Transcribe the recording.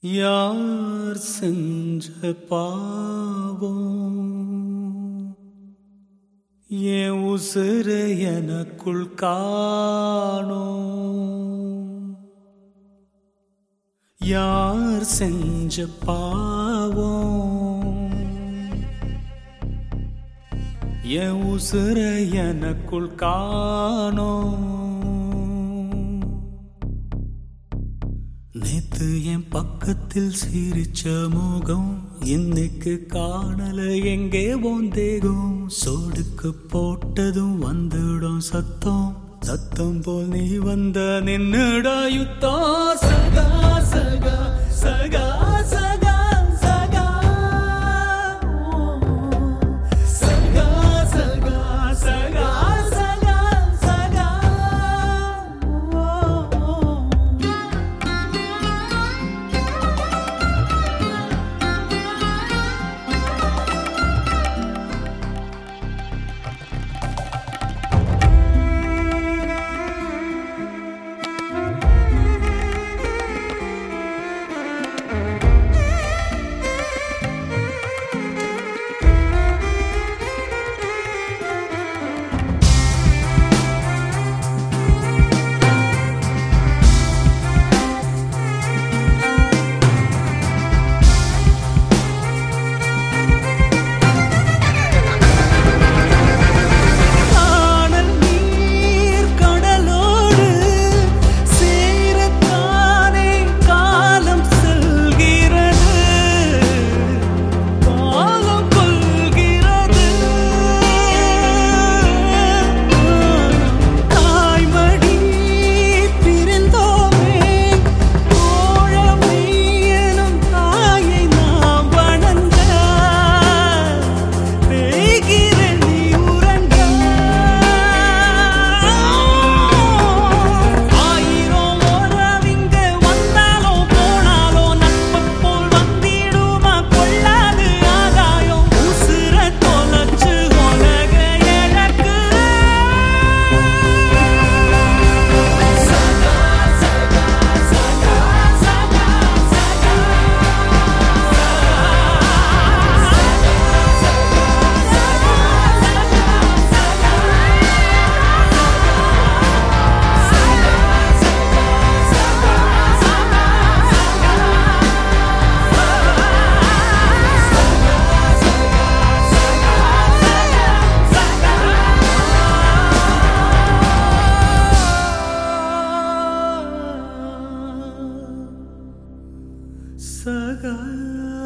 யார் செஞ்ச பாவம் என் உசுறு எனக்குள் காணோம் யார் செஞ்ச பாவம் என் உசுறு எனக்குள் காணோம் நேத்து என் பக்கத்தில் சிரிச்ச முகம் இன்னைக்கு காணல எங்கே போந்தேகும் சோடுக்கு போட்டதும் வந்துடும் சத்தம் சத்தம் போல் நீ வந்த நின்னுடா யுத்தம் சகா சகா சகா சகா சகா சகா சகா சகா சகா சகா காணல் நீர் கடலோடு சேரத்தானே காலம் செல்கிறது காலம் கொள்கிறது தாய்மடி பிரிந்தோமே தோழமை எனும் தாயை நாம் வணங்க தேய்கிற நீ உறங்க ஆயிரம் உறவிங்க வந்தாலும் போனாலும் நட்பு போல் வந்திடுமா கொள்ளாது ஆகாயம் உசுர தொலைச்சு உலக எனக்கு சகா சகா சகா சகா சகா சகா